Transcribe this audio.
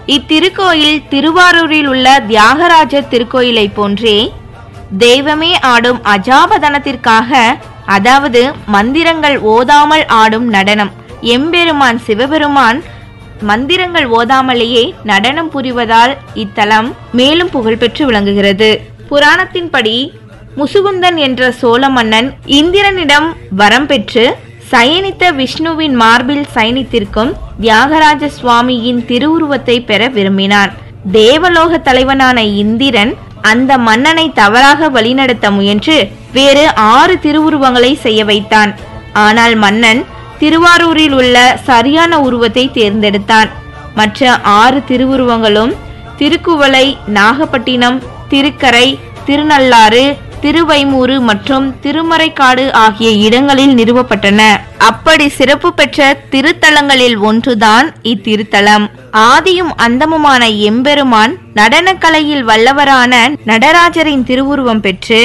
இத்திருக்கோயில் திருவாரூரில் உள்ள தியாகராஜர் திருக்கோயிலை போன்றே தெய்வமே ஆடும் அஜாபதனத்திற்காக அதாவது மந்திரங்கள் ஓதாமல் ஆடும் நடனம் எம்பெருமான் சிவபெருமான் மந்திரங்கள் ஓதாமலேயே நடனம் புரிவதால் இத்தலம் மேலும் புகழ்பெற்று விளங்குகிறது புராணத்தின்படி முசுகுந்தன் என்ற சோழ மன்னன் இந்திரனிடம் வரம் பெற்று சயனித்த விஷ்ணுவின் மார்பில் சயனித்திருக்கும் தியாகராஜ சுவாமியின் திருவுருவத்தை பெற விரும்பினான் தேவலோக தலைவனான இந்திரன் அந்த மன்னனை தவறாக வழிநடத்த முயன்று வேறு ஆறு திருவுருவங்களை செய்ய வைத்தான் ஆனால் மன்னன் திருவாரூரில் உள்ள சரியான உருவத்தை தேர்ந்தெடுத்தான் மற்ற ஆறு திருவுருவங்களும் திருக்குவளை நாகப்பட்டினம் திருக்கரை திருநள்ளாறு திருவைமூறு மற்றும் திருமறைக்காடு ஆகிய இடங்களில் நிறுவப்பட்டன அப்படி சிறப்பு பெற்ற திருத்தலங்களில் ஒன்றுதான் இத்திருத்தலம் ஆதியும் அந்தமுமான எம்பெருமான் நடனக்கலையில் வல்லவரான நடராஜரின் திருவுருவம் பெற்று